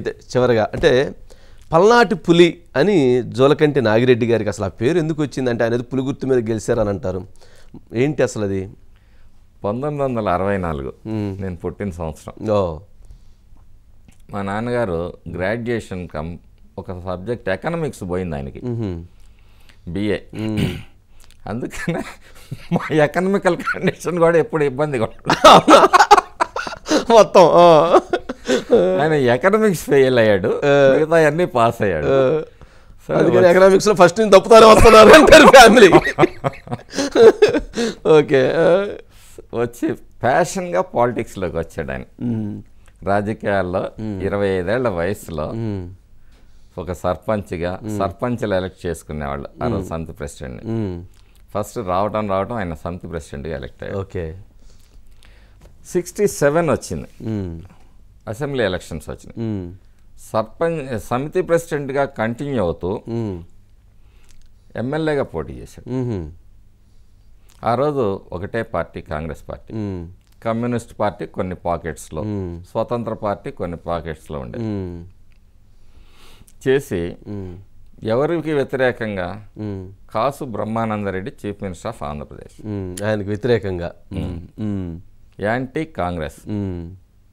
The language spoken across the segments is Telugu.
అయితే చివరగా అంటే పల్నాటి పులి అని జోలకంటి నాగిరెడ్డి గారికి అసలు ఆ పేరు ఎందుకు వచ్చిందంటే ఆయన ఏదో పులి గుర్తు మీద గెలిచారని అంటారు ఏంటి అసలు అది పంతొమ్మిది వందల అరవై నాలుగు నేను పుట్టిన సంవత్సరం ఓ మా నాన్నగారు గ్రాడ్యుయేషన్ కమ్ ఒక సబ్జెక్ట్ ఎకనామిక్స్ పోయింది ఆయనకి మ్మ్హ్మ్. బిఏ అందుకనే మా ఎకనామికల్ కండిషన్ కూడా ఎప్పుడు ఇబ్బందిగా ఉంటుంది మొత్తం ఆ. ఆయన ఎకనామిక్స్ ఫెయిల్ అయ్యాడు మిగతా అన్నీ పాస్ అయ్యాడు సరే, అందుకని ఎకనామిక్స్ లో ఫస్ట్ నుంచి తప్పుతానే వస్తున్నారు అంటారు ఫ్యామిలీ ఓకే ఆ. వచ్చి ప్యాషన్గా పాలిటిక్స్లోకి వచ్చాడు ఆయన మ్మ్. రాజకీయాల్లో ఇరవై ఐదేళ్ల వయసులో మ్మ్. ఒక సర్పంచ్గా సర్పంచ్లు ఎలక్ట్ చేసుకునేవాళ్ళు ఆ రోజు సమితి ప్రెసిడెంట్ని మ్మ్. ఫస్ట్ రావటం రావటం ఆయన సమితి ప్రెసిడెంట్గా ఎలక్ట్ అయ్యాడు ఓకే సిక్స్టీ సెవెన్ వచ్చింది మ్మ్. అసెంబ్లీ ఎలక్షన్స్ వచ్చినాయి మ్మ్. సర్పంచ్ సమితి ప్రెసిడెంట్గా కంటిన్యూ అవుతూ మ్మ్. ఎమ్మెల్యేగా పోటీ చేశాడు మ్మ్. ఆ రోజు ఒకటే పార్టీ కాంగ్రెస్ పార్టీ మ్మ్. కమ్యూనిస్ట్ పార్టీ కొన్ని పాకెట్స్లో మ్మ్. స్వతంత్ర పార్టీ కొన్ని పాకెట్స్లో ఉండేది మ్మ్. చేసి మ్మ్. ఎవరికి వ్యతిరేకంగా మ్మ్. Kasu Brahmananda Reddy chief minister of Andhra Pradesh మ్మ్. ఆయనకు వ్యతిరేకంగా మ్మ్. మ్మ్. యాంటీ కాంగ్రెస్ మ్మ్.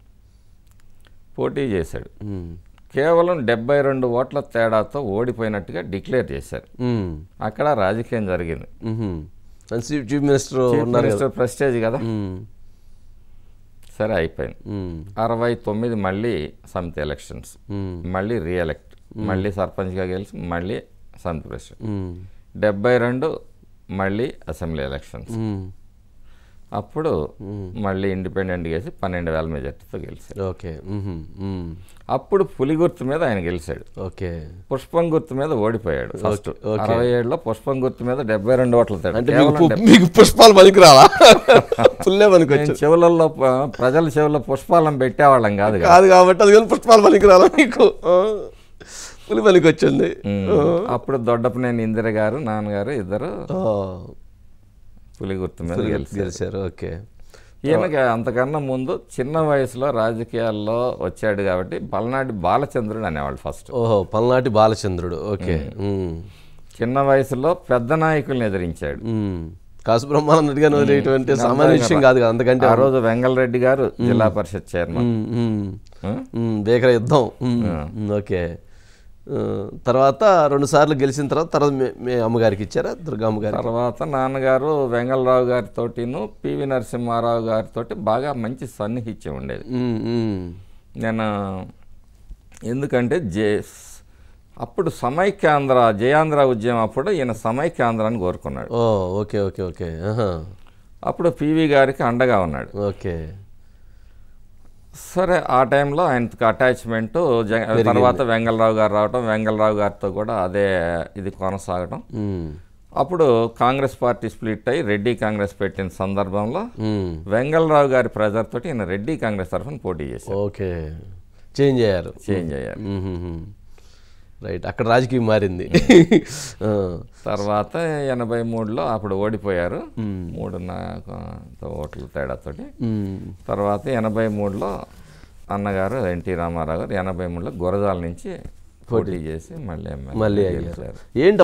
పోటీ చేశాడు మ్మ్. కేవలం డెబ్బై రెండు ఓట్ల తేడాతో ఓడిపోయినట్టుగా డిక్లేర్ చేశారు మ్మ్. అక్కడ రాజకీయం జరిగింది మ్మ్. మన చీఫ్ చీఫ్ మినిస్టర్ చీఫ్ ఉన్నారు కదా మినిస్టర్ ప్రెస్టేజ్ కదా మ్మ్. సరే అయిపోయింది మ్మ్. అరవై తొమ్మిది మళ్ళీ సమితి ఎలక్షన్స్ మ్మ్. మళ్ళీ రీఎలెక్ట్ మళ్ళీ సర్పంచ్గా గెలిచి మళ్ళీ సమితి ప్రెసిడెంట్ మ్మ్. డెబ్బై రెండు మళ్ళీ అసెంబ్లీ ఎలక్షన్స్ మ్మ్. అప్పుడు మళ్ళీ ఇండిపెండెంట్ చేసి పన్నెండు వేల మెజార్టీతో గెలిచాడు ఓకే మ్మ్. మ్మ్. అప్పుడు పులి గుర్తు మీద ఆయన గెలిచాడు ఓకే పుష్పం గుర్తు మీద ఓడిపోయాడు ఫస్ట్ ఓకే, ఓకే. అరవై ఏడులో పుష్పం గుర్తు మీద డెబ్బై రెండు ఓట్ల తేడా. అంటే కేవలం మీకు పు- డెబ్బై- మీకు పుష్పాలు పనికిరావా పుల్లే పనికి నేను చెవులలో ప- ప్రజల చెవుల్లో పుష్పాలను పెట్టేవాళ్ళం కాదు కదా. కాదు కాబట్టి అది కానీ పుష్పాలు పనికిరాలా మీకు ఆ. పులి పనికి వచ్చింది ఉమ్. అప్పుడు దొడ్డపనేని ఇందిర గారు నాన్నగారు ఇద్దరు ఆ. పులి గుర్తు మీద గెలిచారు గెలిచారు ఓకే ఈయనకి అంతకన్నా ముందు చిన్న వయసులో రాజకీయాల్లో వచ్చాడు కాబట్టి పల్నాటి బాలచంద్రుడు అనేవాళ్ళు ఫస్ట్ ఓహో పల్నాటి బాలచంద్రుడు ఓకే మ్మ్. చిన్న వయసులో పెద్ద నాయకుల్ని ఎదిరించాడు మ్మ్. కాసు బ్రహ్మానంద గారిని వదిలేటువంటి సామాన్య విషయం కాదు కదా అంతకంటే ఆ రోజు వెంగళరెడ్డి గారు జిల్లా పరిషత్ చైర్మన్ మ్మ్. మ్మ్. ఆ? మ్మ్. భీకర యుద్ధం మ్మ్. మ్మ్. ఓకే ఆ, తర్వాత రెండు సార్లు గెలిచిన తర్వాత తర్వాత మీ- మీ అమ్మగారికి ఇచ్చారా దుర్గా అమ్మగారికి తర్వాత నాన్నగారు వెంగళరావు గారితోటిను పివి నరసింహారావు గారితో బాగా మంచి సన్నిహిత్యం ఉండేది మ్మ్. మ్మ్. నేను ఎందుకంటే జే అప్పుడు సమైక్యాంధ్ర జయాంధ్ర ఉద్యమం అప్పుడు ఈయన సమైక్యాంధ్రాన్ని కోరుకున్నాడు ఓ ఓకే ఓకే ఓకే ఆహా. అప్పుడు పివి గారికి అండగా ఉన్నాడు ఓకే సరే ఆ టైంలో ఆయనకి అటాచ్మెంట్ తర్వాత వెంగళరావు గారు రావటం వెంగళరావు గారితో కూడా అదే ఇది కొనసాగటం మ్మ్. అప్పుడు కాంగ్రెస్ పార్టీ స్ప్లిట్ అయ్యి రెడ్డి కాంగ్రెస్ పెట్టిన సందర్భంలో మ్మ్. వెంగళరావు గారి ప్రెజర్ తోటి ఈయన రెడ్డి కాంగ్రెస్ తరఫున పోటీ చేశారు ఓకే చేంజ్ అయ్యారు చేంజ్ అయ్యారు మ్మ్. రైట్ అక్కడ రాజకీయం మారింది ఆ. తర్వాత ఎనభై మూడులో అప్పుడు ఓడిపోయారు మూడు నా- ఓట్ల తేడాతోటి మ్మ్. తర్వాత ఎనభై మూడులో అన్నగారు ఎన్టీ రామారావు గారు ఎనభై మూడులో గురజాల నుంచి పోటీ చేసి మళ్ళీ ఎమ్మెల్యే మళ్ళీ గెలిచారు ఏంటి